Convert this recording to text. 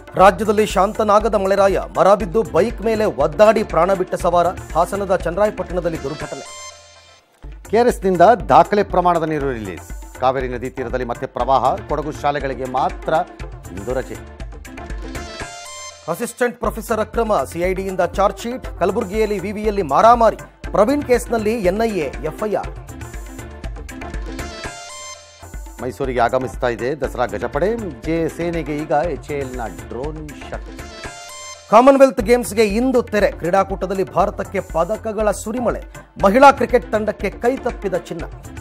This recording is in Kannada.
ರಾಜ್ಯದಲ್ಲಿ ಶಾಂತನಾಗದ ಮಳೆರಾಯ ಮರ ಬಿದ್ದು ಬೈಕ್ ಮೇಲೆ ಒದ್ದಾಡಿ ಪ್ರಾಣ ಬಿಟ್ಟ ಸವಾರ ಹಾಸನದ ಚನ್ನರಾಯಪಟ್ಟಣದಲ್ಲಿ ದುರ್ಘಟನೆ ಕೆಆರ್ಎಸ್ನಿಂದ ದಾಖಲೆ ಪ್ರಮಾಣದ ನೀರು ರಿಲೀಸ್ ಕಾವೇರಿ ನದಿ ತೀರದಲ್ಲಿ ಮತ್ತೆ ಪ್ರವಾಹ ಕೊಡಗು ಶಾಲೆಗಳಿಗೆ ಮಾತ್ರ ಇಂದು ರಜೆ ಅಸಿಸ್ಟೆಂಟ್ ಪ್ರೊಫೆಸರ್ ಅಕ್ರಮ ಸಿಐಡಿಯಿಂದ ಚಾರ್ಜ್ ಶೀಟ್ ಕಲಬುರಗಿಯಲ್ಲಿ ವಿವಿಯಲ್ಲಿ ಮಾರಾಮಾರಿ ಪ್ರವೀಣ್ ಕೇಸ್ನಲ್ಲಿ ಎನ್ಐಎ ಎಫ್ಐಆರ್ ಮೈಸೂರಿಗೆ ಆಗಮಿಸ್ತಾ ಇದೆ ದಸರಾ ಗಜಪಡೆ ಜೆ ಸೇನೆಗೆ ಈಗ ಎಚ್ಎಎಲ್ನ ಡ್ರೋನ್ ಶಕ್ತಿ ಕಾಮನ್ವೆಲ್ತ್ ಗೇಮ್ಸ್ಗೆ ಇಂದು ತೆರೆ ಕ್ರೀಡಾಕೂಟದಲ್ಲಿ ಭಾರತಕ್ಕೆ ಪದಕಗಳ ಸುರಿಮಳೆ ಮಹಿಳಾ ಕ್ರಿಕೆಟ್ ತಂಡಕ್ಕೆ ಕೈ ತಪ್ಪಿದ ಚಿನ್ನ